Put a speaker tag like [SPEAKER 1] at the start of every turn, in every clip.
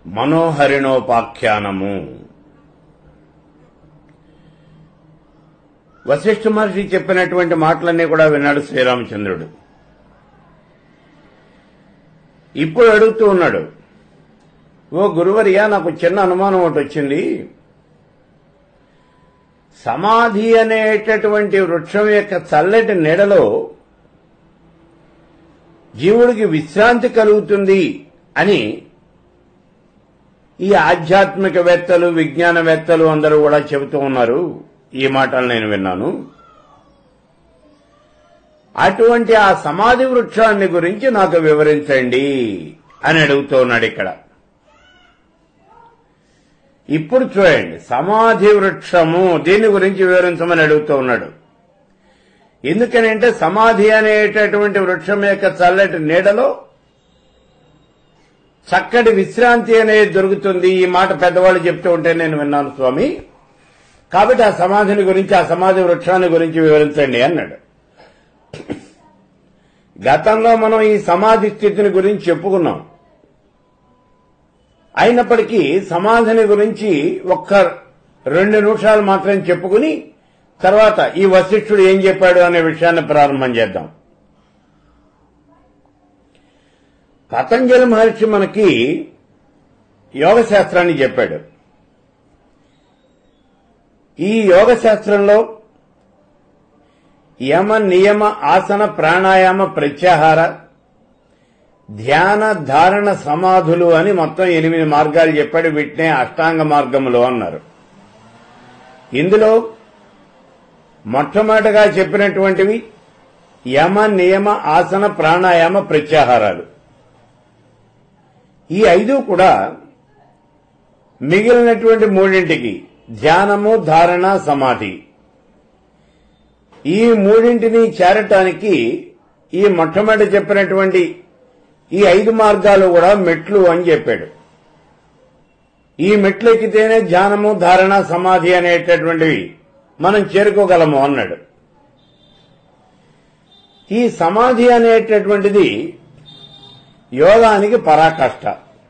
[SPEAKER 1] మనోహరిణోపాఖ్యానము వశిష్ఠ మహర్షి చెప్పినటువంటి మాటలన్నీ కూడా విన్నాడు శ్రీరామచంద్రుడు ఇప్పుడు అడుగుతూ ఉన్నాడు ఓ గురువర్య నాకు చిన్న అనుమానం ఒకటి వచ్చింది సమాధి అనేటటువంటి వృక్షం యొక్క చల్లటి నీడలో జీవుడికి విశ్రాంతి కలుగుతుంది అని ఈ ఆధ్యాత్మికవేత్తలు విజ్ఞానవేత్తలు అందరూ కూడా చెబుతూ ఉన్నారు ఈ మాటలు నేను విన్నాను అటువంటి ఆ సమాధి వృక్షాన్ని గురించి నాకు వివరించండి అని అడుగుతూ ఉన్నాడు ఇక్కడ ఇప్పుడు చూడండి సమాధి వృక్షము దీని గురించి వివరించమని అడుగుతూ ఉన్నాడు ఎందుకనంటే సమాధి అనేటటువంటి వృక్షం యొక్క చల్లటి నీడలో చక్కటి విశ్రాంతి అనేది దొరుకుతుంది ఈ మాట పెద్దవాళ్ళు చెప్తూ ఉంటే నేను విన్నాను స్వామి కాబట్టి ఆ సమాధిని గురించి ఆ సమాధి వృక్షాన్ని గురించి వివరించండి అన్నాడు గతంలో మనం ఈ సమాధి స్థితిని గురించి చెప్పుకున్నాం అయినప్పటికీ సమాధిని గురించి ఒక్క రెండు నిమిషాలు మాత్రం చెప్పుకుని తర్వాత ఈ వశిష్ఠుడు ఏం చెప్పాడు అనే విషయాన్ని ప్రారంభం చేద్దాం పతంజలి మహర్షి మనకి యోగ శాస్త్రాన్ని చెప్పాడు ఈ యోగ శాస్త్రంలో యమ నియమ ఆసన ప్రాణాయామ ప్రత్యాహార ధ్యాన ధారణ సమాధులు అని మొత్తం ఎనిమిది మార్గాలు చెప్పాడు వీటినే అష్టాంగ మార్గములు అన్నారు ఇందులో మొట్టమొదటగా చెప్పినటువంటివి యమ నియమ ఆసన ప్రాణాయామ ప్రత్యాహారాలు ఈ ఐదు కూడా మిగిలినటువంటి మూడింటికి ధ్యానము ధారణ సమాధి ఈ మూడింటిని చేరటానికి ఈ మొట్టమొదటి చెప్పినటువంటి ఈ ఐదు మార్గాలు కూడా మెట్లు అని చెప్పాడు ఈ మెట్లు ఎక్కితేనే ధ్యానము ధారణ సమాధి అనేటటువంటివి మనం చేరుకోగలము అన్నాడు ఈ సమాధి అనేటటువంటిది యోగానికి పరాకాష్ట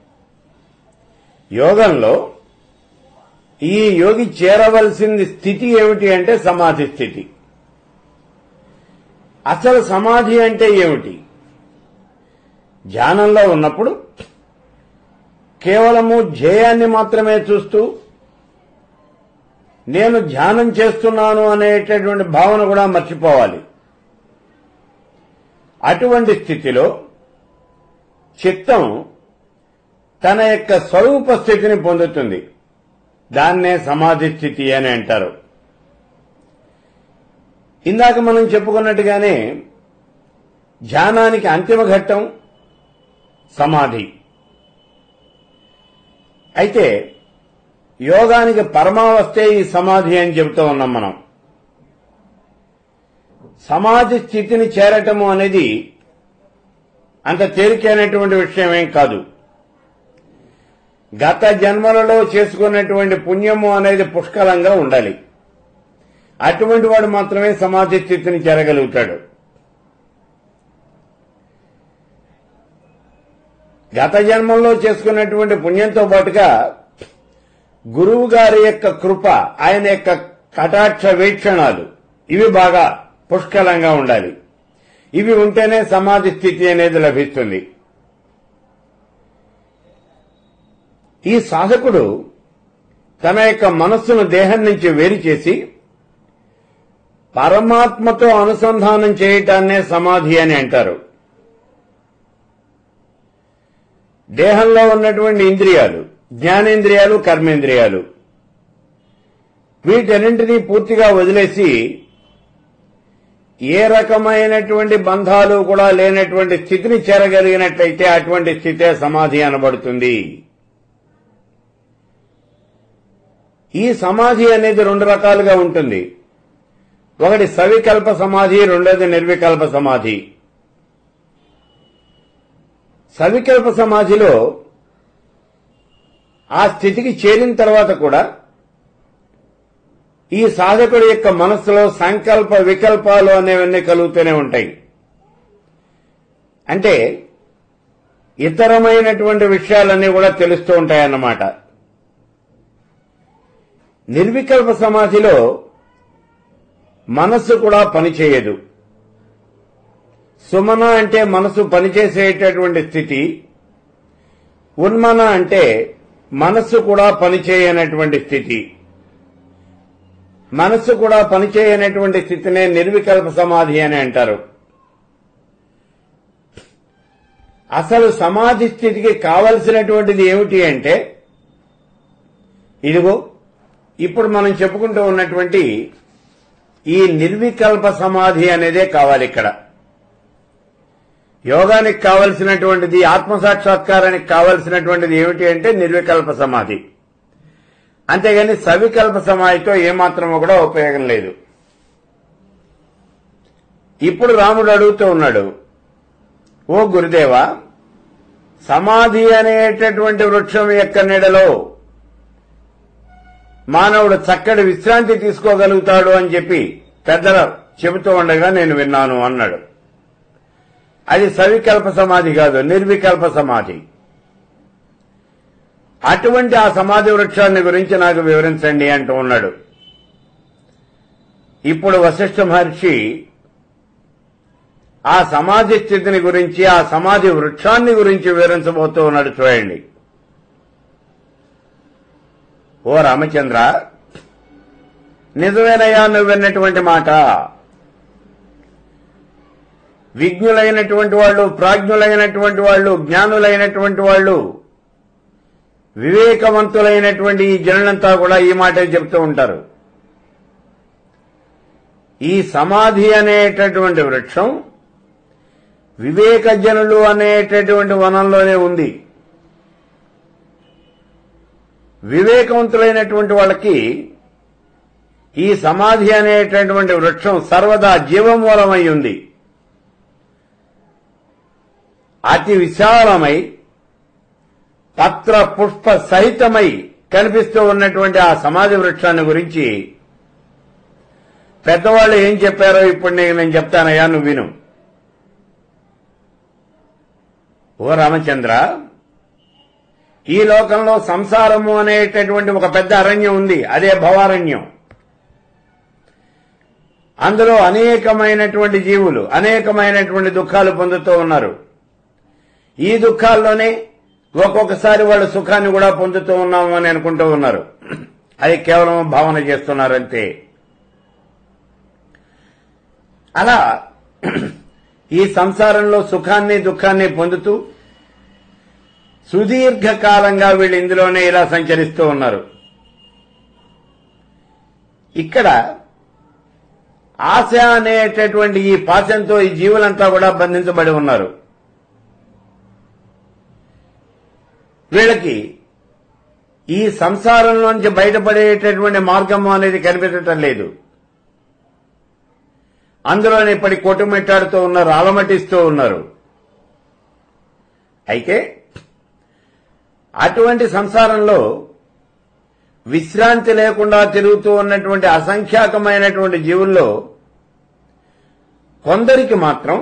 [SPEAKER 1] యోగంలో ఈ యోగి చేరవలసింది స్థితి ఏమిటి అంటే సమాధి స్థితి అసలు సమాధి అంటే ఏమిటి ధ్యానంలో ఉన్నప్పుడు కేవలము ధ్యేయాన్ని మాత్రమే చూస్తూ నేను ధ్యానం చేస్తున్నాను అనేటటువంటి భావన కూడా మర్చిపోవాలి అటువంటి స్థితిలో చిత్తం తన యొక్క స్వరూప స్థితిని పొందుతుంది దాన్నే సమాధి స్థితి అని అంటారు ఇందాక మనం చెప్పుకున్నట్టుగానే ధ్యానానికి అంతిమ ఘట్టం సమాధి అయితే యోగానికి పరమావస్థే ఈ సమాధి అని చెబుతూ ఉన్నాం మనం సమాధి స్థితిని చేరటము అనేది అంత తేలికైనటువంటి విషయం ఏం కాదు గత జన్మలలో చేసుకున్నటువంటి పుణ్యము అనేది పుష్కలంగా ఉండాలి అటువంటి వాడు మాత్రమే సమాధి స్థితిని చేరగలుగుతాడు గత జన్మంలో చేసుకున్నటువంటి పుణ్యంతో పాటుగా గురువు గారి యొక్క కృప ఆయన యొక్క కటాక్ష వీక్షణాలు ఇవి బాగా పుష్కలంగా ఉండాలి ఇవి ఉంటేనే సమాధి స్థితి అనేది లభిస్తుంది ఈ సాధకుడు తన యొక్క మనస్సును దేహం నుంచి వేరు చేసి పరమాత్మతో అనుసంధానం చేయటాన్నే సమాధి అని అంటారు దేహంలో ఉన్నటువంటి ఇంద్రియాలు జ్ఞానేంద్రియాలు కర్మేంద్రియాలు వీటన్నింటినీ పూర్తిగా వదిలేసి ఏ రకమైనటువంటి బంధాలు కూడా లేనటువంటి స్థితిని చేరగలిగినట్లయితే అటువంటి స్థితే సమాధి అనబడుతుంది ఈ సమాధి అనేది రెండు రకాలుగా ఉంటుంది ఒకటి సవికల్ప సమాధి రెండోది నిర్వికల్ప సమాధి సవికల్ప సమాధిలో ఆ స్థితికి చేరిన తర్వాత కూడా ఈ సాధకుడి యొక్క మనస్సులో సంకల్ప వికల్పాలు అనేవన్నీ కలుగుతూనే ఉంటాయి అంటే ఇతరమైనటువంటి విషయాలన్నీ కూడా తెలుస్తూ ఉంటాయన్నమాట నిర్వికల్ప సమాధిలో మనస్సు కూడా పనిచేయదు సుమన అంటే మనసు పనిచేసేటటువంటి స్థితి ఉన్మన అంటే మనస్సు కూడా పనిచేయనటువంటి స్థితి మనస్సు కూడా పనిచేయనటువంటి స్థితినే నిర్వికల్ప సమాధి అని అంటారు అసలు సమాధి స్థితికి కావలసినటువంటిది ఏమిటి అంటే ఇదిగో ఇప్పుడు మనం చెప్పుకుంటూ ఉన్నటువంటి ఈ నిర్వికల్ప సమాధి అనేదే కావాలి ఇక్కడ యోగానికి కావలసినటువంటిది ఆత్మసాక్షాత్కారానికి కావలసినటువంటిది ఏమిటి అంటే నిర్వికల్ప సమాధి అంతేగాని సవికల్ప సమాధితో ఏమాత్రమో కూడా ఉపయోగం లేదు ఇప్పుడు రాముడు అడుగుతూ ఉన్నాడు ఓ గురుదేవా సమాధి అనేటటువంటి వృక్షం యొక్క నీడలో మానవుడు చక్కటి విశ్రాంతి తీసుకోగలుగుతాడు అని చెప్పి పెద్దలు చెబుతూ ఉండగా నేను విన్నాను అన్నాడు అది సవికల్ప సమాధి కాదు నిర్వికల్ప సమాధి అటువంటి ఆ సమాధి వృక్షాన్ని గురించి నాకు వివరించండి అంటూ ఉన్నాడు ఇప్పుడు వశిష్ఠ మహర్షి ఆ సమాధి స్థితిని గురించి ఆ సమాధి వృక్షాన్ని గురించి వివరించబోతూ ఉన్నాడు చూడండి ఓ రామచంద్ర నిజమేనయ్యా నువ్వు విన్నటువంటి మాట విజ్ఞులైనటువంటి వాళ్ళు ప్రాజ్ఞులైనటువంటి వాళ్ళు జ్ఞానులైనటువంటి వాళ్ళు వివేకవంతులైనటువంటి ఈ జనులంతా కూడా ఈ మాటే చెప్తూ ఉంటారు ఈ సమాధి అనేటటువంటి వృక్షం వివేకజనులు అనేటటువంటి వనంలోనే ఉంది వివేకవంతులైనటువంటి వాళ్ళకి ఈ సమాధి అనేటటువంటి వృక్షం సర్వదా జీవమూలమై ఉంది అతి విశాలమై పత్ర పుష్ప సహితమై కనిపిస్తూ ఉన్నటువంటి ఆ సమాధి వృక్షాన్ని గురించి పెద్దవాళ్ళు ఏం చెప్పారో ఇప్పుడు నీకు నేను చెప్తానయ్యా నువ్వు విను ఓ రామచంద్ర ఈ లోకంలో సంసారము అనేటటువంటి ఒక పెద్ద అరణ్యం ఉంది అదే భవారణ్యం అందులో అనేకమైనటువంటి జీవులు అనేకమైనటువంటి దుఃఖాలు పొందుతూ ఉన్నారు ఈ దుఃఖాల్లోనే ఒక్కొక్కసారి వాళ్ళు సుఖాన్ని కూడా పొందుతూ ఉన్నాము అని అనుకుంటూ ఉన్నారు అది కేవలం భావన చేస్తున్నారంతే అలా ఈ సంసారంలో సుఖాన్ని దుఃఖాన్ని పొందుతూ సుదీర్ఘకాలంగా వీళ్ళు ఇందులోనే ఇలా సంచరిస్తూ ఉన్నారు ఇక్కడ ఆశ అనేటటువంటి ఈ పాశంతో ఈ జీవులంతా కూడా బంధించబడి ఉన్నారు వీళ్ళకి ఈ సంసారంలోంచి బయటపడేటటువంటి మార్గము అనేది కనిపించటం లేదు అందులోనే ఇప్పటి కొట్టుమెట్టాడుతూ ఉన్నారు అలమటిస్తూ ఉన్నారు అయితే అటువంటి సంసారంలో విశ్రాంతి లేకుండా తిరుగుతూ ఉన్నటువంటి అసంఖ్యాకమైనటువంటి జీవుల్లో కొందరికి మాత్రం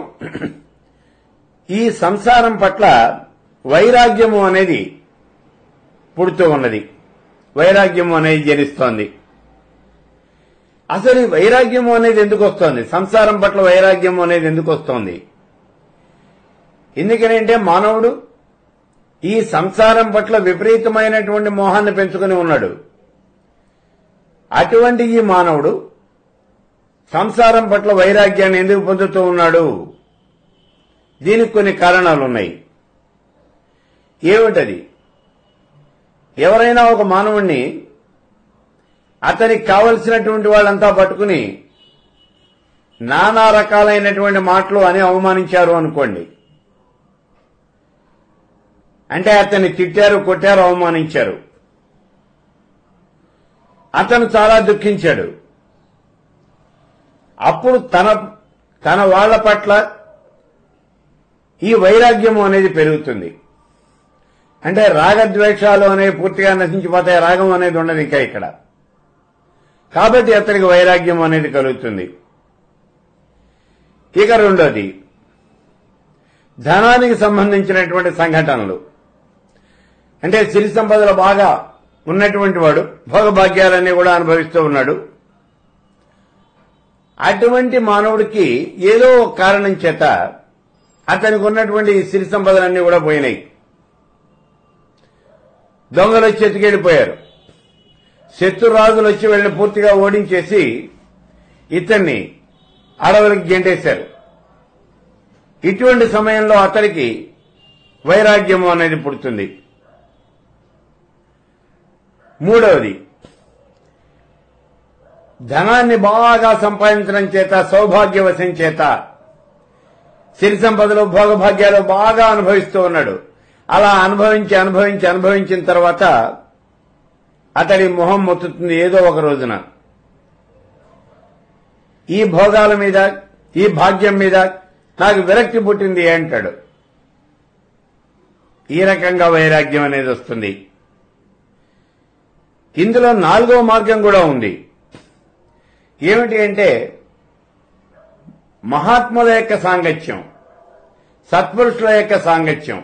[SPEAKER 1] ఈ సంసారం పట్ల వైరాగ్యము అనేది పుడుతూ ఉన్నది వైరాగ్యము అనేది జనిస్తోంది అసలు ఈ వైరాగ్యము అనేది ఎందుకు వస్తోంది సంసారం పట్ల వైరాగ్యము అనేది ఎందుకు వస్తోంది ఎందుకనంటే మానవుడు ఈ సంసారం పట్ల విపరీతమైనటువంటి మోహాన్ని పెంచుకుని ఉన్నాడు అటువంటి ఈ మానవుడు సంసారం పట్ల వైరాగ్యాన్ని ఎందుకు పొందుతూ ఉన్నాడు దీనికి కొన్ని కారణాలు ఉన్నాయి ఏమిటది ఎవరైనా ఒక మానవుణ్ణి అతనికి కావలసినటువంటి వాళ్ళంతా పట్టుకుని నానా రకాలైనటువంటి మాటలు అని అవమానించారు అనుకోండి అంటే అతన్ని తిట్టారు కొట్టారు అవమానించారు అతను చాలా దుఃఖించాడు అప్పుడు తన తన వాళ్ల పట్ల ఈ వైరాగ్యము అనేది పెరుగుతుంది అంటే రాగద్వేషాలు అనేవి పూర్తిగా నశించిపోతాయి రాగం అనేది ఉండదు ఇంకా ఇక్కడ కాబట్టి అతనికి వైరాగ్యం అనేది కలుగుతుంది ఇక రెండోది ధనానికి సంబంధించినటువంటి సంఘటనలు అంటే సిరి సంపదలు బాగా ఉన్నటువంటి వాడు భోగభాగ్యాలన్నీ కూడా అనుభవిస్తూ ఉన్నాడు అటువంటి మానవుడికి ఏదో ఒక కారణం చేత అతనికి ఉన్నటువంటి ఈ సిరి సంపదలన్నీ కూడా పోయినాయి దొంగలు వచ్చి ఎత్తుకెళ్ళిపోయారు శత్రురాజులు వచ్చి వెళ్ళి పూర్తిగా ఓడించేసి ఇతన్ని అడవులకు గెంటేశారు ఇటువంటి సమయంలో అతనికి వైరాగ్యము అనేది పుడుతుంది మూడవది ధనాన్ని బాగా సంపాదించడం చేత సౌభాగ్యవశం చేత సిరి సంపదలు భోగభాగ్యాలు బాగా అనుభవిస్తూ ఉన్నాడు అలా అనుభవించి అనుభవించి అనుభవించిన తర్వాత అతడి మొహం మొత్తుతుంది ఏదో ఒక రోజున ఈ భోగాల మీద ఈ భాగ్యం మీద నాకు విరక్తి పుట్టింది అంటాడు ఈ రకంగా వైరాగ్యం అనేది వస్తుంది ఇందులో నాలుగవ మార్గం కూడా ఉంది ఏమిటి అంటే మహాత్ముల యొక్క సాంగత్యం సత్పురుషుల యొక్క సాంగత్యం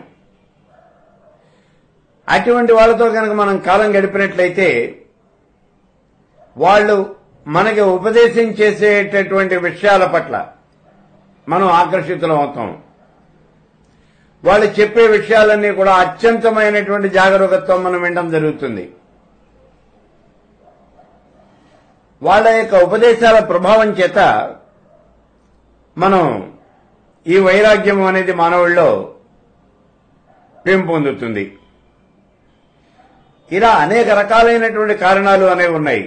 [SPEAKER 1] అటువంటి వాళ్ళతో కనుక మనం కాలం గడిపినట్లయితే వాళ్ళు మనకి ఉపదేశం చేసేటటువంటి విషయాల పట్ల మనం ఆకర్షితులం అవుతాం వాళ్ళు చెప్పే విషయాలన్నీ కూడా అత్యంతమైనటువంటి జాగరూకతతో మనం వినడం జరుగుతుంది వాళ్ళ యొక్క ఉపదేశాల ప్రభావం చేత మనం ఈ వైరాగ్యం అనేది మానవుల్లో పెంపొందుతుంది ఇలా అనేక రకాలైనటువంటి కారణాలు అనేవి ఉన్నాయి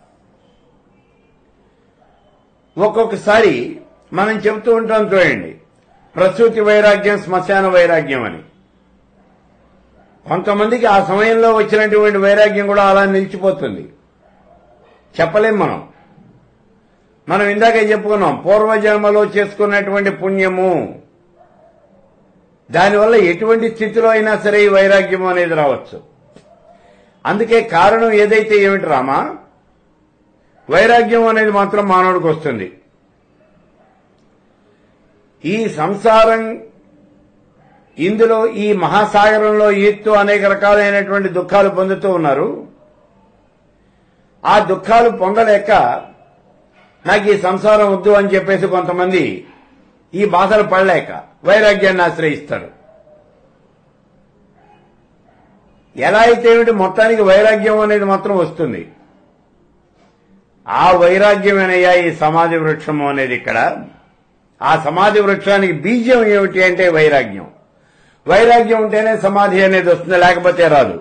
[SPEAKER 1] ఒక్కొక్కసారి మనం చెబుతూ ఉంటాం చూడండి ప్రసూతి వైరాగ్యం శ్మశాన వైరాగ్యం అని కొంతమందికి ఆ సమయంలో వచ్చినటువంటి వైరాగ్యం కూడా అలా నిలిచిపోతుంది చెప్పలేం మనం మనం ఇందాకే చెప్పుకున్నాం పూర్వజన్మలో చేసుకున్నటువంటి పుణ్యము దానివల్ల ఎటువంటి స్థితిలో అయినా సరే ఈ వైరాగ్యం అనేది రావచ్చు అందుకే కారణం ఏదైతే ఏమిటి రామా వైరాగ్యం అనేది మాత్రం మానవుడికి వస్తుంది ఈ సంసారం ఇందులో ఈ మహాసాగరంలో ఈత్తు అనేక రకాలైనటువంటి దుఃఖాలు పొందుతూ ఉన్నారు ఆ దుఃఖాలు పొందలేక నాకు ఈ సంసారం వద్దు అని చెప్పేసి కొంతమంది ఈ బాధలు పడలేక వైరాగ్యాన్ని ఆశ్రయిస్తారు ఎలా అయితే ఏమిటి మొత్తానికి వైరాగ్యం అనేది మాత్రం వస్తుంది ఆ వైరాగ్యమేనయ్యా ఈ సమాధి వృక్షము అనేది ఇక్కడ ఆ సమాధి వృక్షానికి బీజం ఏమిటి అంటే వైరాగ్యం వైరాగ్యం ఉంటేనే సమాధి అనేది వస్తుంది లేకపోతే రాదు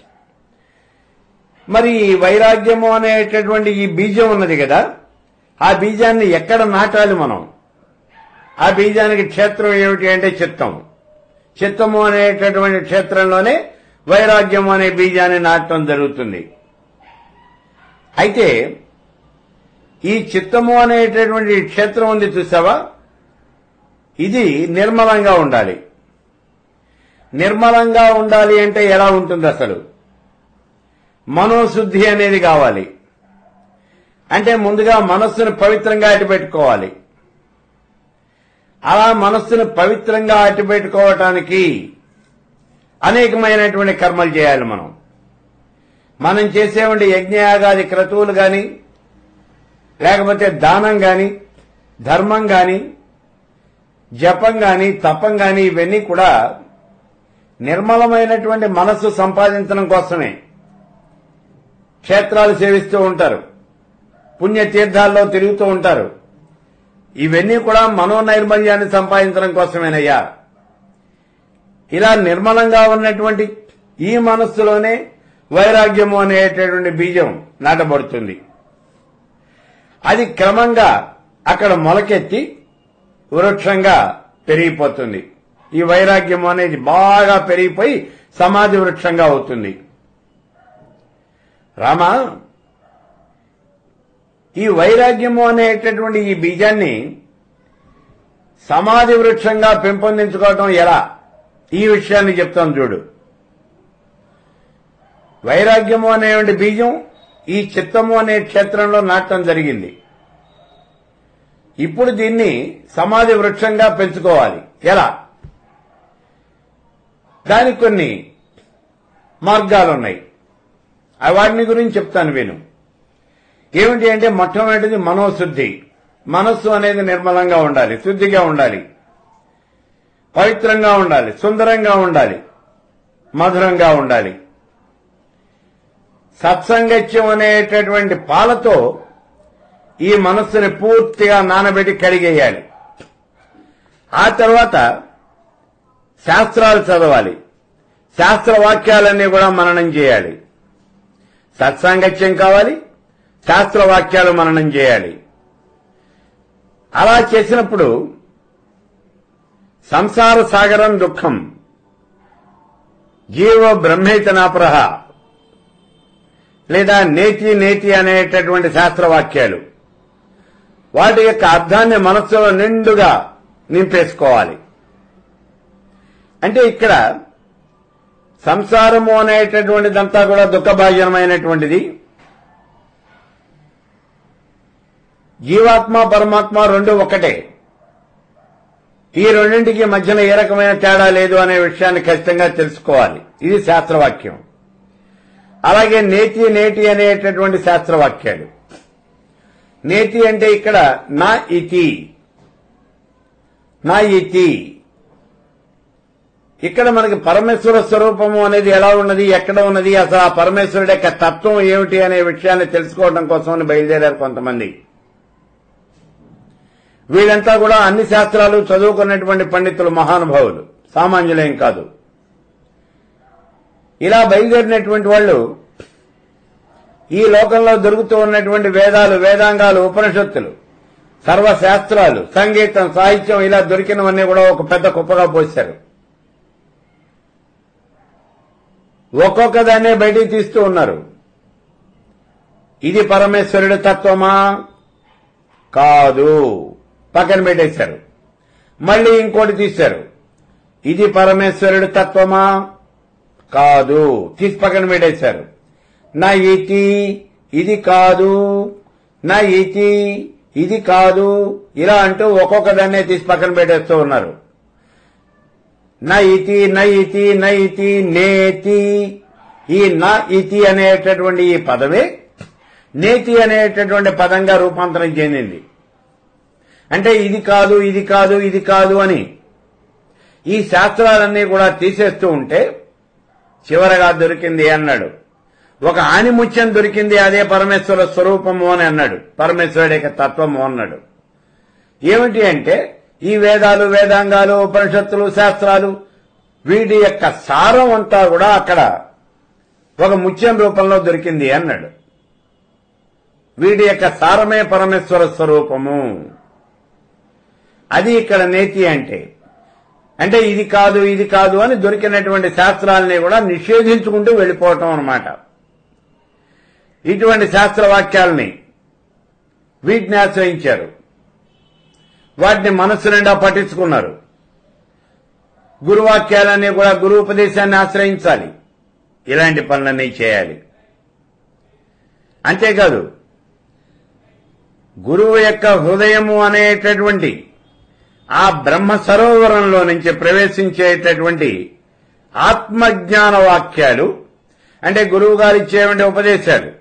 [SPEAKER 1] మరి ఈ వైరాగ్యము అనేటటువంటి ఈ బీజం ఉన్నది కదా ఆ బీజాన్ని ఎక్కడ నాటాలి మనం ఆ బీజానికి క్షేత్రం ఏమిటి అంటే చిత్తం చిత్తము అనేటటువంటి క్షేత్రంలోనే వైరాగ్యం అనే బీజాన్ని నాటడం జరుగుతుంది అయితే ఈ చిత్తము అనేటటువంటి క్షేత్రం ఉంది చూసావా ఇది నిర్మలంగా ఉండాలి నిర్మలంగా ఉండాలి అంటే ఎలా ఉంటుంది అసలు మనోశుద్ధి అనేది కావాలి అంటే ముందుగా మనస్సును పవిత్రంగా అట్టిపెట్టుకోవాలి అలా మనస్సును పవిత్రంగా అట్టిపెట్టుకోవటానికి అనేకమైనటువంటి కర్మలు చేయాలి మనం మనం చేసేవంటి యజ్ఞయాగాది క్రతువులు గాని లేకపోతే దానం గాని ధర్మం గాని జపం గాని తపం గాని ఇవన్నీ కూడా నిర్మలమైనటువంటి మనస్సు సంపాదించడం కోసమే క్షేత్రాలు సేవిస్తూ ఉంటారు పుణ్యతీర్థాల్లో తిరుగుతూ ఉంటారు ఇవన్నీ కూడా మనోనైర్మల్యాన్ని సంపాదించడం కోసమేనయ్యా ఇలా నిర్మలంగా ఉన్నటువంటి ఈ మనస్సులోనే వైరాగ్యము అనేటటువంటి బీజం నాటబడుతుంది అది క్రమంగా అక్కడ మొలకెత్తి వృక్షంగా పెరిగిపోతుంది ఈ వైరాగ్యం అనేది బాగా పెరిగిపోయి సమాధి వృక్షంగా అవుతుంది రామా ఈ వైరాగ్యము అనేటటువంటి ఈ బీజాన్ని సమాధి వృక్షంగా పెంపొందించుకోవటం ఎలా ఈ విషయాన్ని చెప్తాను చూడు వైరాగ్యము అనేటువంటి బీజం ఈ చిత్తము అనే క్షేత్రంలో నాటడం జరిగింది ఇప్పుడు దీన్ని సమాధి వృక్షంగా పెంచుకోవాలి ఎలా దానికి కొన్ని మార్గాలు ఉన్నాయి ఆ వాటిని గురించి చెప్తాను విను ఏమిటి అంటే మొట్టమొదటిది మనోశుద్ధి మనస్సు అనేది నిర్మలంగా ఉండాలి శుద్ధిగా ఉండాలి పవిత్రంగా ఉండాలి సుందరంగా ఉండాలి మధురంగా ఉండాలి సత్సంగత్యం అనేటటువంటి పాలతో ఈ మనస్సుని పూర్తిగా నానబెట్టి కడిగేయాలి ఆ తర్వాత శాస్త్రాలు చదవాలి శాస్త్ర వాక్యాలన్నీ కూడా మననం చేయాలి సత్సాంగత్యం కావాలి శాస్త్ర వాక్యాలు మననం చేయాలి అలా చేసినప్పుడు సంసార సాగరం దుఃఖం జీవ బ్రహ్మైతనాపరహ లేదా నేతి నేతి అనేటటువంటి శాస్త్రవాక్యాలు వాటి యొక్క అర్థాన్ని మనస్సులో నిండుగా నింపేసుకోవాలి అంటే ఇక్కడ సంసారము అనేటటువంటిదంతా కూడా దుఃఖభాజనమైనటువంటిది జీవాత్మ పరమాత్మ రెండు ఒకటే ఈ రెండింటికి మధ్యన ఏ రకమైన తేడా లేదు అనే విషయాన్ని ఖచ్చితంగా తెలుసుకోవాలి ఇది శాస్త్రవాక్యం అలాగే నేతి నేటి అనేటటువంటి శాస్త్రవాక్యాలు నేతి అంటే ఇక్కడ నా ఇతి నా ఇతి ఇక్కడ మనకి పరమేశ్వర స్వరూపము అనేది ఎలా ఉన్నది ఎక్కడ ఉన్నది అసలు ఆ పరమేశ్వరుడి యొక్క తత్వం ఏమిటి అనే విషయాన్ని తెలుసుకోవడం కోసమని బయలుదేరారు కొంతమంది వీళ్ళంతా కూడా అన్ని శాస్త్రాలు చదువుకున్నటువంటి పండితులు మహానుభావులు సామాన్యులేం కాదు ఇలా బయలుదేరినటువంటి వాళ్ళు ఈ లోకంలో దొరుకుతూ ఉన్నటువంటి వేదాలు వేదాంగాలు ఉపనిషత్తులు సర్వశాస్త్రాలు సంగీతం సాహిత్యం ఇలా దొరికినవన్నీ కూడా ఒక పెద్ద కుప్పగా పోశారు ఒక్కొక్క దాన్నే బయటికి తీస్తూ ఉన్నారు ఇది పరమేశ్వరుడి తత్వమా కాదు పక్కన పెట్టేశారు మళ్ళీ ఇంకోటి తీశారు ఇది పరమేశ్వరుడి తత్వమా కాదు తీసి పక్కన పెట్టేశారు నా ఇతి ఇది కాదు నా ఇతి ఇది కాదు ఇలా అంటూ ఒక్కొక్క దాన్నే తీసి పక్కన పెట్టేస్తూ ఉన్నారు నా ఇతి నా ఇతి నా ఇతి నేతి ఈ నా ఇతి అనేటటువంటి ఈ పదమే నేతి అనేటటువంటి పదంగా రూపాంతరం చెందింది అంటే ఇది కాదు ఇది కాదు ఇది కాదు అని ఈ శాస్త్రాలన్నీ కూడా తీసేస్తూ ఉంటే చివరగా దొరికింది అన్నాడు ఒక ఆనిముత్యం దొరికింది అదే పరమేశ్వర స్వరూపము అని అన్నాడు పరమేశ్వరుడి యొక్క తత్వము అన్నాడు ఏమిటి అంటే ఈ వేదాలు వేదాంగాలు ఉపనిషత్తులు శాస్త్రాలు వీటి యొక్క సారం అంతా కూడా అక్కడ ఒక ముత్యం రూపంలో దొరికింది అన్నాడు వీటి యొక్క సారమే పరమేశ్వర స్వరూపము అది ఇక్కడ నేతి అంటే అంటే ఇది కాదు ఇది కాదు అని దొరికినటువంటి శాస్త్రాలని కూడా నిషేధించుకుంటూ వెళ్ళిపోవటం అన్నమాట ఇటువంటి శాస్త్రవాక్యాలని వీటిని ఆశ్రయించారు వాటిని మనస్సు నిండా పట్టించుకున్నారు గురువాక్యాలన్నీ కూడా గురు ఉపదేశాన్ని ఆశ్రయించాలి ఇలాంటి పనులన్నీ చేయాలి అంతేకాదు గురువు యొక్క హృదయము అనేటటువంటి ఆ బ్రహ్మ సరోవరంలో నుంచి ప్రవేశించేటటువంటి ఆత్మజ్ఞాన వాక్యాలు అంటే గురువు గారు ఇచ్చేటువంటి ఉపదేశాలు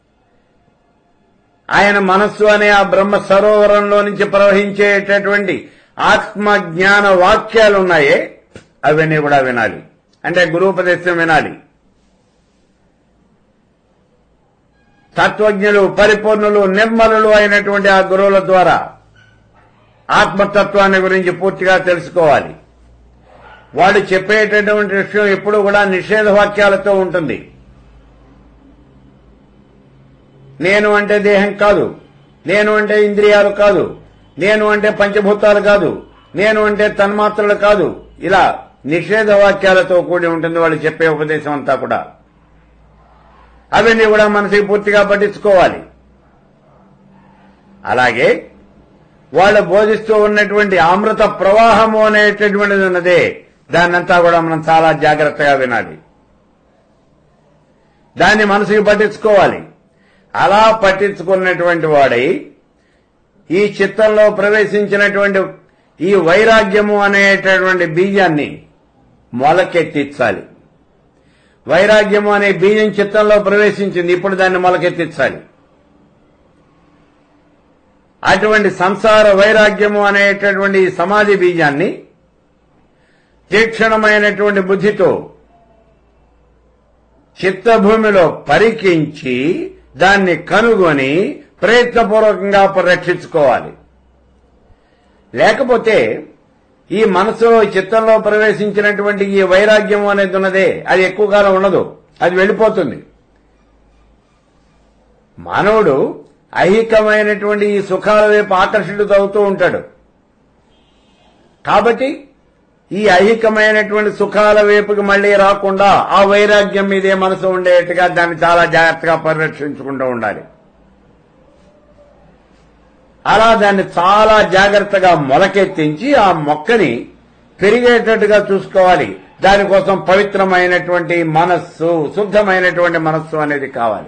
[SPEAKER 1] ఆయన మనస్సు అనే ఆ బ్రహ్మ సరోవరంలో నుంచి ప్రవహించేటటువంటి ఆత్మ జ్ఞాన వాక్యాలు ఉన్నాయే అవన్నీ కూడా వినాలి అంటే గురూపదేశం వినాలి తత్వజ్ఞులు పరిపూర్ణులు నిర్మలులు అయినటువంటి ఆ గురువుల ద్వారా ఆత్మతత్వాన్ని గురించి పూర్తిగా తెలుసుకోవాలి వాళ్ళు చెప్పేటటువంటి విషయం ఎప్పుడు కూడా నిషేధ వాక్యాలతో ఉంటుంది నేను అంటే దేహం కాదు నేను అంటే ఇంద్రియాలు కాదు నేను అంటే పంచభూతాలు కాదు నేను అంటే తన్మాత్రలు కాదు ఇలా నిషేధ వాక్యాలతో కూడి ఉంటుంది వాళ్ళు చెప్పే ఉపదేశం అంతా కూడా అవన్నీ కూడా మనసుకి పూర్తిగా పట్టించుకోవాలి అలాగే వాళ్ళు బోధిస్తూ ఉన్నటువంటి అమృత ప్రవాహము అనేటటువంటిది ఉన్నదే దాన్నంతా కూడా మనం చాలా జాగ్రత్తగా వినాలి దాన్ని మనసుకి పట్టించుకోవాలి అలా పట్టించుకున్నటువంటి వాడై ఈ చిత్తంలో ప్రవేశించినటువంటి ఈ వైరాగ్యము అనేటటువంటి బీజాన్ని మొలకెత్తించాలి వైరాగ్యము అనే బీజం చిత్తంలో ప్రవేశించింది ఇప్పుడు దాన్ని మొలకెత్తించాలి అటువంటి సంసార వైరాగ్యము అనేటటువంటి ఈ సమాధి బీజాన్ని తీక్షణమైనటువంటి బుద్ధితో చిత్తభూమిలో పరికించి దాన్ని కనుగొని ప్రయత్నపూర్వకంగా పరిరక్షించుకోవాలి లేకపోతే ఈ మనసులో చిత్తంలో ప్రవేశించినటువంటి ఈ వైరాగ్యం అనేది ఉన్నదే అది ఎక్కువ కాలం ఉండదు అది వెళ్ళిపోతుంది మానవుడు ఐహికమైనటువంటి ఈ సుఖాల వైపు ఆకర్షితుడు అవుతూ ఉంటాడు కాబట్టి ఈ ఐహికమైనటువంటి సుఖాల వైపుకి మళ్లీ రాకుండా ఆ వైరాగ్యం మీదే మనసు ఉండేట్టుగా దాన్ని చాలా జాగ్రత్తగా పరిరక్షించుకుంటూ ఉండాలి అలా దాన్ని చాలా జాగ్రత్తగా మొలకెత్తించి ఆ మొక్కని పెరిగేటట్టుగా చూసుకోవాలి దానికోసం పవిత్రమైనటువంటి మనస్సు శుద్ధమైనటువంటి మనస్సు అనేది కావాలి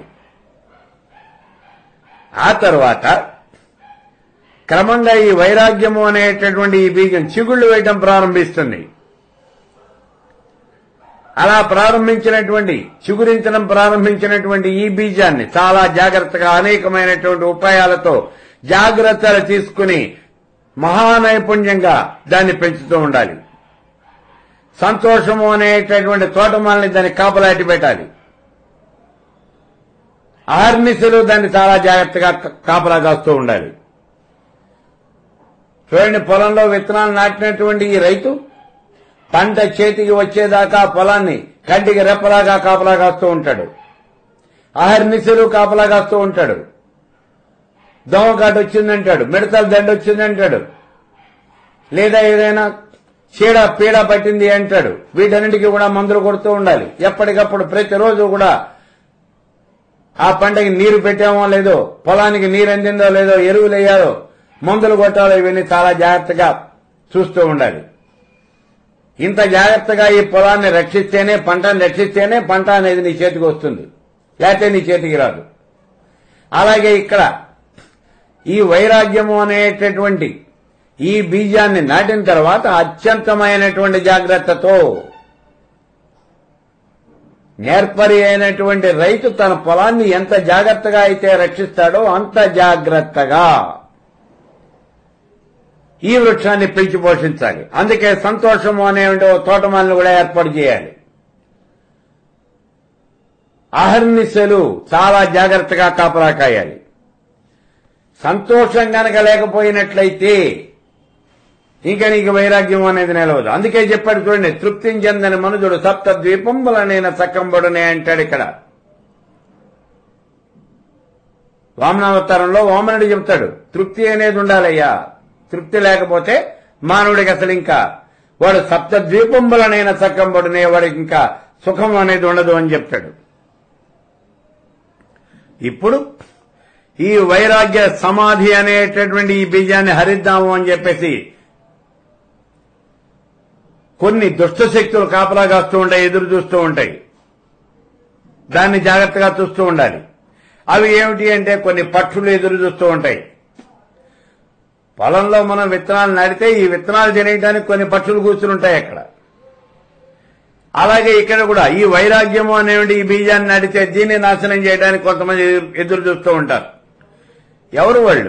[SPEAKER 1] ఆ తర్వాత క్రమంగా ఈ వైరాగ్యము అనేటటువంటి ఈ బీజం చిగుళ్ళు వేయటం ప్రారంభిస్తుంది అలా ప్రారంభించినటువంటి చిగురించడం ప్రారంభించినటువంటి ఈ బీజాన్ని చాలా జాగ్రత్తగా అనేకమైనటువంటి ఉపాయాలతో జాగ్రత్తలు తీసుకుని మహానైపుణ్యంగా దాన్ని పెంచుతూ ఉండాలి సంతోషము అనేటటువంటి తోటమాలని దాన్ని కాపలాటి పెట్టాలి ఆర్నిసలు దాన్ని చాలా జాగ్రత్తగా కాపలా కాస్తూ ఉండాలి చూడండి పొలంలో విత్తనాలు నాటినటువంటి ఈ రైతు పంట చేతికి వచ్చేదాకా పొలాన్ని కంటికి రెప్పలాగా కాపలా కాస్తూ ఉంటాడు ఆహర్నిశలు కాపలా కాస్తూ ఉంటాడు దోమకాటు వచ్చిందంటాడు మిడతల దండ వచ్చిందంటాడు లేదా ఏదైనా చీడ పీడ పట్టింది అంటాడు వీటన్నిటికీ కూడా మందులు కొడుతూ ఉండాలి ఎప్పటికప్పుడు ప్రతిరోజు కూడా ఆ పంటకి నీరు పెట్టామో లేదో పొలానికి నీరు అందిందో లేదో ఎరువులు వేయాలో మందులు కొట్టాలో ఇవన్నీ చాలా జాగ్రత్తగా చూస్తూ ఉండాలి ఇంత జాగ్రత్తగా ఈ పొలాన్ని రక్షిస్తేనే పంటను రక్షిస్తేనే పంట అనేది నీ చేతికి వస్తుంది లేకపోతే నీ చేతికి రాదు అలాగే ఇక్కడ ఈ వైరాగ్యము అనేటటువంటి ఈ బీజాన్ని నాటిన తర్వాత అత్యంతమైనటువంటి జాగ్రత్తతో నేర్పరి అయినటువంటి రైతు తన పొలాన్ని ఎంత జాగ్రత్తగా అయితే రక్షిస్తాడో అంత జాగ్రత్తగా ఈ వృక్షాన్ని పెంచి పోషించాలి అందుకే సంతోషము అనే తోటమాలను కూడా ఏర్పాటు చేయాలి అహర్నిశలు చాలా జాగ్రత్తగా కాపలా కాయాలి సంతోషం గనక లేకపోయినట్లయితే ఇంకా నీకు వైరాగ్యం అనేది నిలవదు అందుకే చెప్పాడు చూడండి తృప్తిని చెందని మనుజుడు సప్త ద్వీపంబులనైన సక్కంబడునే అంటాడు ఇక్కడ వామనావతారంలో వామనుడు చెప్తాడు తృప్తి అనేది ఉండాలయ్యా తృప్తి లేకపోతే మానవుడికి అసలు ఇంకా వాడు సప్త ద్వీపంబులనైన సక్కంబడునే వాడికి ఇంకా సుఖం అనేది ఉండదు అని చెప్తాడు ఇప్పుడు ఈ వైరాగ్య సమాధి అనేటటువంటి ఈ బీజాన్ని హరిద్దాము అని చెప్పేసి కొన్ని దుష్ట శక్తులు కాపలా కాస్తూ ఉంటాయి ఎదురు చూస్తూ ఉంటాయి దాన్ని జాగ్రత్తగా చూస్తూ ఉండాలి అవి ఏమిటి అంటే కొన్ని పక్షులు ఎదురు చూస్తూ ఉంటాయి పొలంలో మనం విత్తనాలు నాటితే ఈ విత్తనాలు తినేయడానికి కొన్ని పక్షులు కూర్చుని ఉంటాయి అక్కడ అలాగే ఇక్కడ కూడా ఈ వైరాగ్యము అనేవి ఈ బీజాన్ని నాటితే దీన్ని నాశనం చేయడానికి కొంతమంది ఎదురు- ఎదురు చూస్తూ ఉంటారు ఎవరు వాళ్ళు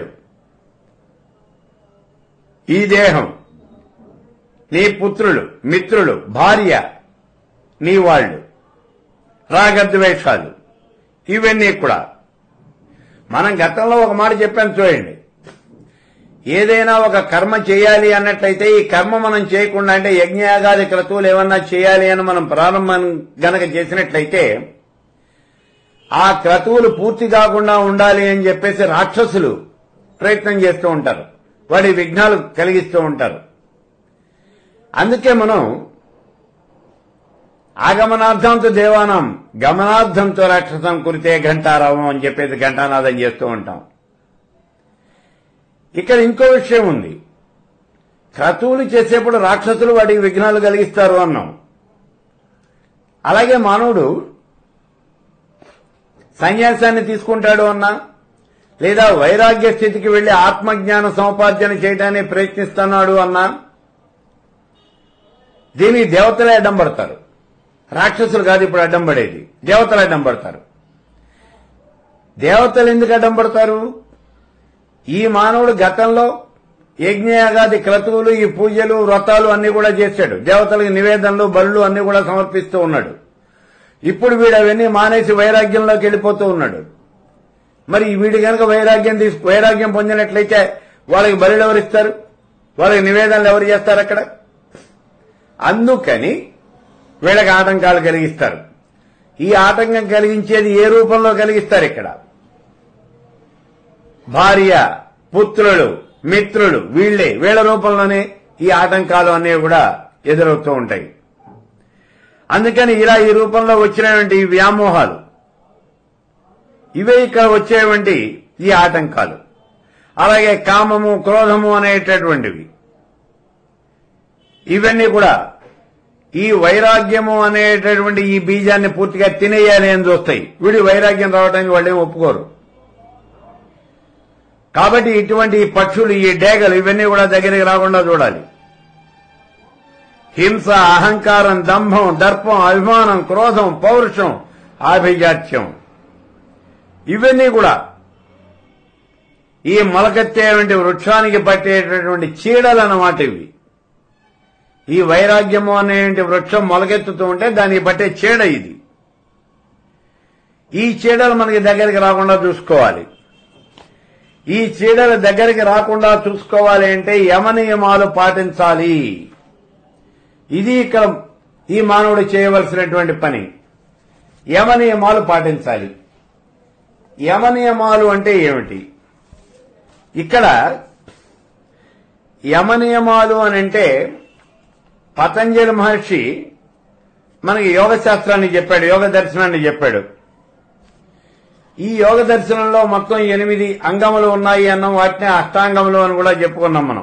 [SPEAKER 1] ఈ దేహం నీ పుత్రులు మిత్రులు భార్య నీ వాళ్ళు రాగద్వేషాలు ఇవన్నీ కూడా మనం గతంలో ఒక మాట చెప్పాను చూడండి ఏదైనా ఒక కర్మ చేయాలి అన్నట్లయితే ఈ కర్మ మనం చేయకుండా అంటే యజ్ఞయాగాది క్రతువులు ఏమన్నా చేయాలి అని మనం ప్రారంభం గనక చేసినట్లయితే ఆ క్రతువులు పూర్తి కాకుండా ఉండాలి అని చెప్పేసి రాక్షసులు ప్రయత్నం చేస్తూ ఉంటారు వాడి విఘ్నాలు కలిగిస్తూ ఉంటారు అందుకే మనం ఆగమనార్థంతో దేవానం గమనార్థంతో రాక్షసం కురితే ఘంటారావం అని చెప్పేసి ఘంటానాదం చేస్తూ ఉంటాం ఇక్కడ ఇంకో విషయం ఉంది క్రతువులు చేసేప్పుడు రాక్షసులు వాడికి విఘ్నాలు కలిగిస్తారు అన్నాం అలాగే మానవుడు సన్యాసాన్ని తీసుకుంటాడు అన్నా లేదా వైరాగ్య స్థితికి వెళ్లి ఆత్మజ్ఞాన సముపార్జన చేయడానికి ప్రయత్నిస్తున్నాడు అన్నా దీనికి దేవతలే అడ్డం పడతారు రాక్షసులు కాదు ఇప్పుడు అడ్డం పడేది దేవతలు అడ్డం పడతారు దేవతలు ఎందుకు అడ్డం పడతారు ఈ మానవుడు గతంలో యజ్ఞయాగాది క్రతువులు ఈ పూజలు వ్రతాలు అన్ని కూడా చేశాడు దేవతలకు నివేదనలు బలులు అన్ని కూడా సమర్పిస్తూ ఉన్నాడు ఇప్పుడు వీడు అవన్నీ మానేసి వైరాగ్యంలోకి వెళ్ళిపోతూ ఉన్నాడు మరి వీడు కనుక వైరాగ్యం తీసుకు వైరాగ్యం పొందినట్లయితే వాళ్ళకి బలులు ఎవరు ఇస్తారు వాళ్ళకి నివేదనలు ఎవరు చేస్తారు అక్కడ అందుకని వీళ్ళకి ఆటంకాలు కలిగిస్తారు ఈ ఆటంకం కలిగించేది ఏ రూపంలో కలిగిస్తారు ఇక్కడ భార్య పుత్రులు మిత్రులు వీళ్లే వీళ్ల రూపంలోనే ఈ ఆటంకాలు అనేవి కూడా ఎదురవుతూ ఉంటాయి అందుకని ఇలా ఈ రూపంలో వచ్చినటువంటి ఈ వ్యామోహాలు ఇవే ఇక్కడ వచ్చేటువంటి ఈ ఆటంకాలు అలాగే కామము క్రోధము అనేటటువంటివి ఇవన్నీ కూడా ఈ వైరాగ్యము అనేటటువంటి ఈ బీజాన్ని పూర్తిగా తినేయాలి అని చూస్తాయి వీడి వైరాగ్యం రావడానికి వాళ్ళు ఏం ఒప్పుకోరు కాబట్టి ఇటువంటి ఈ పక్షులు ఈ డేగలు ఇవన్నీ కూడా దగ్గరికి రాకుండా చూడాలి హింస అహంకారం దంభం దర్పం అభిమానం క్రోధం పౌరుషం ఆభిజాత్యం ఇవన్నీ కూడా ఈ మొలకెత్తేటువంటి వృక్షానికి పట్టేటటువంటి చీడలు అన్నమాట ఇవి ఈ వైరాగ్యము అనేటువంటి వృక్షం మొలకెత్తుతూ ఉంటే దానికి పట్టే చీడ ఇది ఈ చీడలు మనకి దగ్గరికి రాకుండా చూసుకోవాలి ఈ చీడల దగ్గరికి రాకుండా చూసుకోవాలి అంటే యమనియమాలు పాటించాలి ఇది ఇక్కడ ఈ మానవుడు చేయవలసినటువంటి పని యమనియమాలు పాటించాలి యమనియమాలు అంటే ఏమిటి ఇక్కడ యమనియమాలు అని అంటే పతంజలి మహర్షి మనకి యోగ శాస్త్రాన్ని చెప్పాడు యోగ దర్శనాన్ని చెప్పాడు ఈ యోగ దర్శనంలో మొత్తం ఎనిమిది అంగములు ఉన్నాయి అన్నాం వాటిని అష్టాంగములు అని కూడా చెప్పుకున్నాం మనం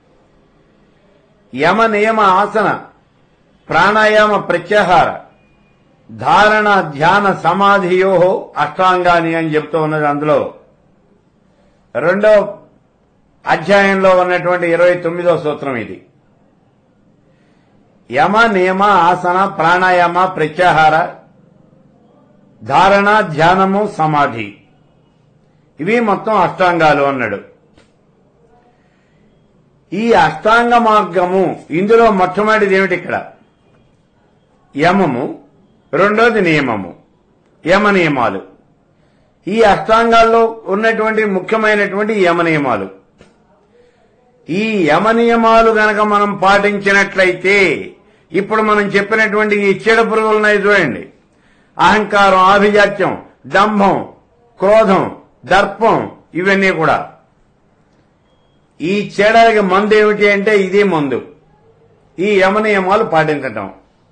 [SPEAKER 1] యమ నియమ ఆసన ప్రాణాయామ ప్రత్యాహార ధారణ ధ్యాన సమాధియో అష్టాంగాని అని చెప్తూ ఉన్నది అందులో రెండో అధ్యాయంలో ఉన్నటువంటి ఇరవై తొమ్మిదో సూత్రం ఇది యమ నియమ ఆసన ప్రాణాయామ ప్రత్యాహార ధారణ ధ్యానము సమాధి ఇవి మొత్తం అష్టాంగాలు అన్నాడు ఈ అష్టాంగ మార్గము ఇందులో మొట్టమొదటిది ఏమిటి ఇక్కడ యమము రెండోది నియమము యమ నియమాలు ఈ అష్టాంగాల్లో ఉన్నటువంటి ముఖ్యమైనటువంటి యమ నియమాలు ఈ యమ నియమాలు గనక మనం పాటించినట్లయితే ఇప్పుడు మనం చెప్పినటువంటి ఈ చీడ పురుగులున్నాయి చూడండి అహంకారం ఆభిజాత్యం దంభం క్రోధం దర్పం ఇవన్నీ కూడా ఈ చీడలకి మందు ఏమిటి అంటే ఇది మందు ఈ యమ నియమాలు పాటించటం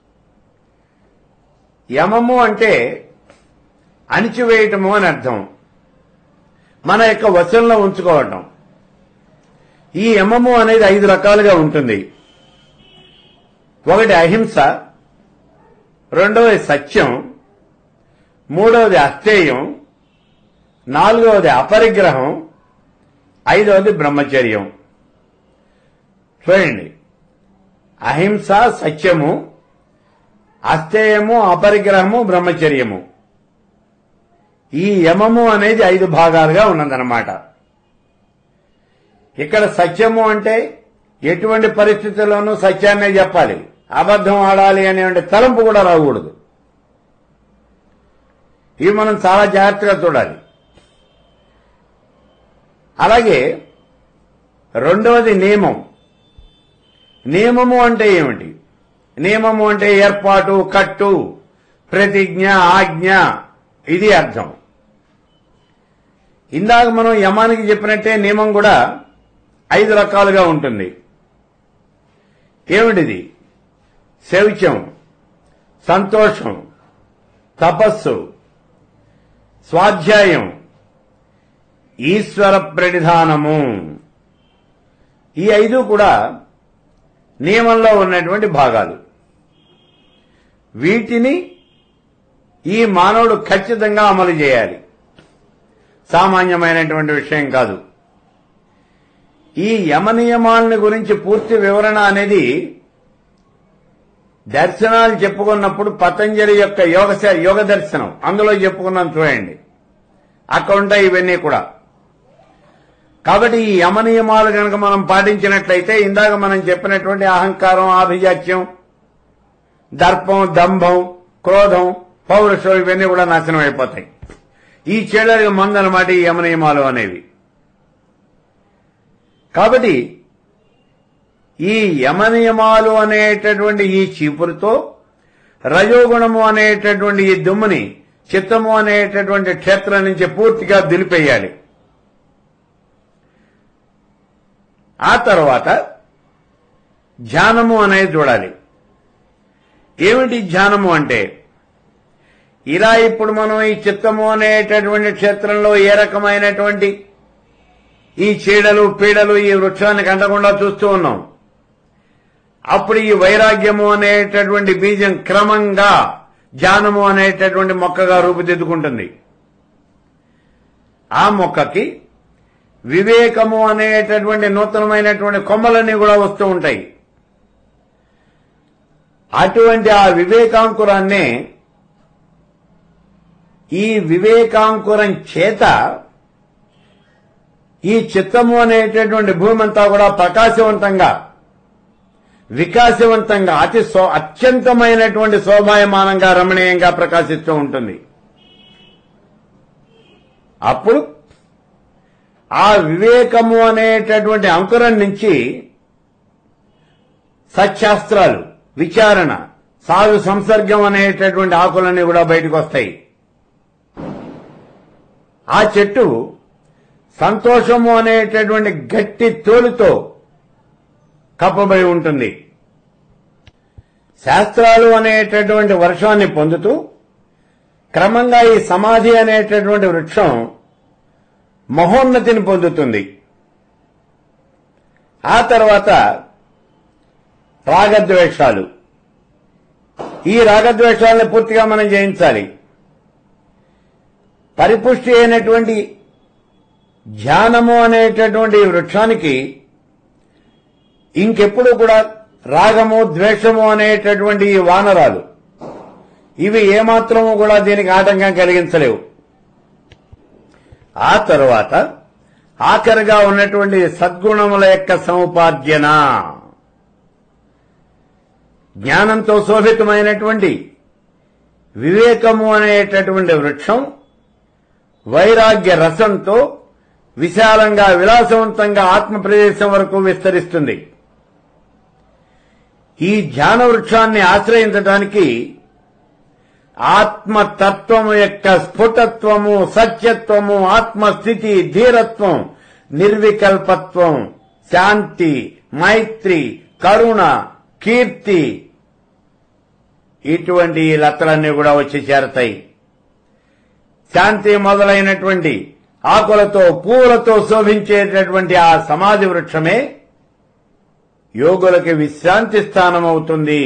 [SPEAKER 1] యమము అంటే అణిచివేయటము అని అర్థం మన యొక్క వశంలో ఉంచుకోవటం ఈ యమము అనేది ఐదు రకాలుగా ఉంటుంది ఒకటి అహింస రెండవది సత్యం మూడవది అస్థేయం నాలుగవది అపరిగ్రహం ఐదవది బ్రహ్మచర్యం చూడండి అహింస సత్యము అస్థేయము అపరిగ్రహము బ్రహ్మచర్యము ఈ యమము అనేది ఐదు భాగాలుగా ఉన్నదన్నమాట ఇక్కడ సత్యము అంటే ఎటువంటి పరిస్థితుల్లోనూ సత్యాన్నే చెప్పాలి అబద్ధం ఆడాలి అనేటువంటి తలంపు కూడా రాకూడదు ఇవి మనం చాలా జాగ్రత్తగా చూడాలి అలాగే రెండవది నియమం నియమము అంటే ఏమిటి నియమము అంటే ఏర్పాటు కట్టు ప్రతిజ్ఞ ఆజ్ఞ ఇది అర్థం ఇందాక మనం యమానికి చెప్పినట్టే నియమం కూడా ఐదు రకాలుగా ఉంటుంది ఏమిటిది శౌచం సంతోషం తపస్సు స్వాధ్యాయం ఈశ్వర ప్రణిధానము ఈ ఐదు కూడా నియమంలో ఉన్నటువంటి భాగాలు వీటిని ఈ మానవుడు ఖచ్చితంగా అమలు చేయాలి సామాన్యమైనటువంటి విషయం కాదు ఈ యమ నియమాలని గురించి పూర్తి వివరణ అనేది దర్శనాలు చెప్పుకున్నప్పుడు పతంజలి యొక్క యోగ యోగ దర్శనం అందులో చెప్పుకున్నాం చూడండి అక్కడ ఉంటాయి ఇవన్నీ కూడా కాబట్టి ఈ యమ నియమాలు కనుక మనం పాటించినట్లయితే ఇందాక మనం చెప్పినటువంటి అహంకారం ఆభిజాత్యం దర్పం దంభం క్రోధం పౌరుషం ఇవన్నీ కూడా నాశనం అయిపోతాయి ఈ చెడులకు మందు అనమాట ఈ యమ నియమాలు అనేవి కాబట్టి ఈ యమ నియమాలు అనేటటువంటి ఈ చీపురుతో రజోగుణము అనేటటువంటి ఈ దుమ్ముని చిత్తము అనేటటువంటి క్షేత్రం నుంచి పూర్తిగా దులిపేయాలి ఆ తర్వాత ధ్యానము అనేది చూడాలి ఏమిటి ధ్యానము అంటే ఇలా ఇప్పుడు మనం ఈ చిత్తము అనేటటువంటి క్షేత్రంలో ఏ రకమైనటువంటి ఈ చీడలు పీడలు ఈ వృక్షానికి అంటకుండా చూస్తూ ఉన్నాం అప్పుడు ఈ వైరాగ్యము అనేటటువంటి బీజం క్రమంగా ధ్యానము అనేటటువంటి మొక్కగా రూపుదిద్దుకుంటుంది ఆ మొక్కకి వివేకము అనేటటువంటి నూతనమైనటువంటి కొమ్మలన్నీ కూడా వస్తూ ఉంటాయి అటువంటి ఆ వివేకాంకురాన్నే ఈ వివేకాంకురం చేత ఈ చిత్తము అనేటటువంటి భూమి అంతా కూడా ప్రకాశవంతంగా వికాసవంతంగా అతి సో అత్యంతమైనటువంటి శోభాయమానంగా రమణీయంగా ప్రకాశిస్తూ ఉంటుంది అప్పుడు ఆ వివేకము అనేటటువంటి అంకురం నుంచి సత్శాస్త్రాలు విచారణ సాధు సంసర్గం అనేటటువంటి ఆకులన్నీ కూడా బయటకు వస్తాయి ఆ చెట్టు సంతోషము అనేటటువంటి గట్టి తోలుతో కప్పబడి ఉంటుంది శాస్త్రాలు అనేటటువంటి వర్షాన్ని పొందుతూ క్రమంగా ఈ సమాధి అనేటటువంటి వృక్షం మహోన్నతిని పొందుతుంది ఆ తర్వాత రాగద్వేషాలు ఈ రాగద్వేషాలను పూర్తిగా మనం జయించాలి పరిపుష్టి అయినటువంటి ధ్యానము అనేటటువంటి ఈ వృక్షానికి ఇంకెప్పుడు కూడా రాగము ద్వేషము అనేటటువంటి ఈ వానరాలు ఇవి ఏమాత్రము కూడా దీనికి ఆటంకం కలిగించలేవు ఆ తరువాత ఆఖరిగా ఉన్నటువంటి సద్గుణముల యొక్క సముపార్జన జ్ఞానంతో శోభితమైనటువంటి వివేకము అనేటటువంటి వృక్షం వైరాగ్య రసంతో విశాలంగా విలాసవంతంగా ఆత్మ ప్రదేశం వరకు విస్తరిస్తుంది ఈ ధ్యాన వృక్షాన్ని ఆశ్రయించడానికి ఆత్మతత్వము యొక్క స్ఫుటత్వము సత్యత్వము ఆత్మస్థితి ధీరత్వం నిర్వికల్పత్వం శాంతి మైత్రి కరుణ కీర్తి ఇటువంటి ఈ లతలన్నీ కూడా వచ్చి చేరతాయి శాంతి మొదలైనటువంటి ఆకులతో పూలతో శోభించేటటువంటి ఆ సమాధి వృక్షమే యోగులకి విశ్రాంతి స్థానం అవుతుంది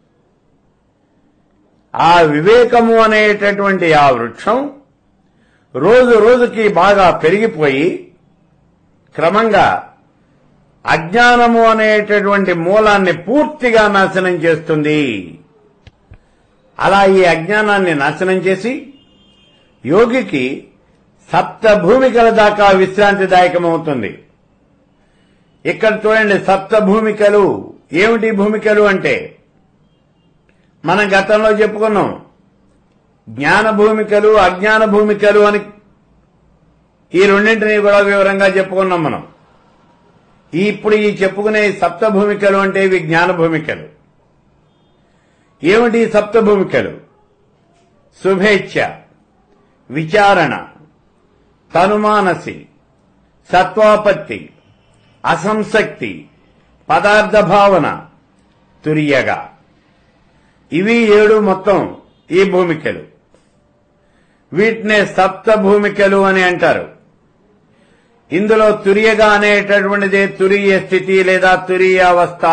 [SPEAKER 1] ఆ వివేకము అనేటటువంటి ఆ వృక్షం రోజు రోజుకి బాగా పెరిగిపోయి క్రమంగా అజ్ఞానము అనేటటువంటి మూలాన్ని పూర్తిగా నాశనం చేస్తుంది అలా ఈ అజ్ఞానాన్ని నాశనం చేసి యోగికి సప్త భూమికల దాకా విశ్రాంతిదాయకమవుతుంది ఇక్కడ చూడండి సప్త భూమికలు ఏమిటి భూమికలు అంటే మనం గతంలో చెప్పుకున్నాం జ్ఞాన భూమికలు అజ్ఞాన భూమికలు అని ఈ రెండింటినీ కూడా వివరంగా చెప్పుకున్నాం మనం ఈ ఇప్పుడు ఈ చెప్పుకునే సప్త భూమికలు అంటే ఇవి జ్ఞాన భూమికలు ఏమిటి ఈ సప్త భూమికలు శుభేచ్ఛ విచారణ తనుమానసి సత్వాపత్తి అసంశక్తి పదార్థ భావన తురియగా ఇవి ఏడు మొత్తం ఈ భూమికలు వీటినే సప్త భూమికలు అని అంటారు ఇందులో తురియగా అనేటటువంటిదే తురియ స్థితి లేదా తురియ అవస్థ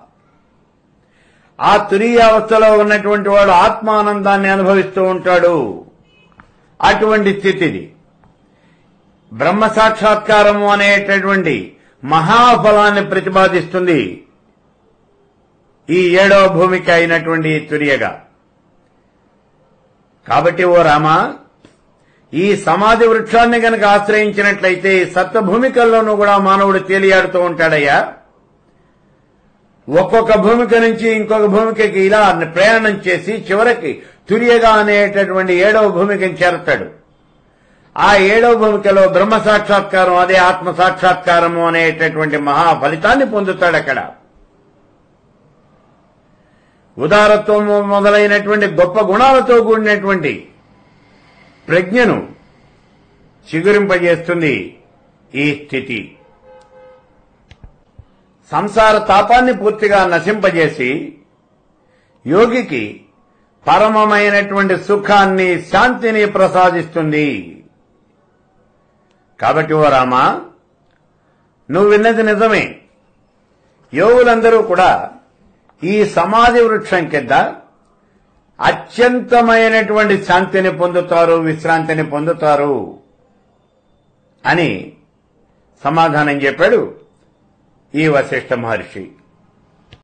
[SPEAKER 1] ఆ తురియ అవస్థలో ఉన్నటువంటి వాడు ఆత్మానందాన్ని అనుభవిస్తూ ఉంటాడు అటువంటి స్థితిది బ్రహ్మ సాక్షాత్కారము అనేటటువంటి మహాఫలాన్ని ప్రతిపాదిస్తుంది ఈ ఏడవ భూమిక అయినటువంటి తురియగా కాబట్టి ఓ రామా ఈ సమాధి వృక్షాన్ని గనక ఆశ్రయించినట్లయితే సప్త భూమికల్లోనూ కూడా మానవుడు తేలియాడుతూ ఉంటాడయ్యా ఒక్కొక్క భూమిక నుంచి ఇంకొక భూమికకి ఇలా ప్రయాణం చేసి చివరికి తురియగా అనేటటువంటి ఏడవ భూమికని చేరతాడు ఆ ఏడవ భూమికలో బ్రహ్మ సాక్షాత్కారం అదే ఆత్మ సాక్షాత్కారము అనేటటువంటి మహా ఫలితాన్ని పొందుతాడు అక్కడ ఉదారత్వం మొదలైనటువంటి గొప్ప గుణాలతో కూడినటువంటి ప్రజ్ఞను చిగురింపజేస్తుంది ఈ స్థితి సంసార తాపాన్ని పూర్తిగా నశింపజేసి యోగికి పరమమైనటువంటి సుఖాన్ని శాంతిని ప్రసాదిస్తుంది కాబట్టి ఓ రామా నువ్వు విన్నది నిజమే యోగులందరూ కూడా ఈ సమాధి వృక్షం కింద అత్యంతమైనటువంటి శాంతిని పొందుతారు విశ్రాంతిని పొందుతారు అని సమాధానం చెప్పాడు ఈ వశిష్ఠ మహర్షి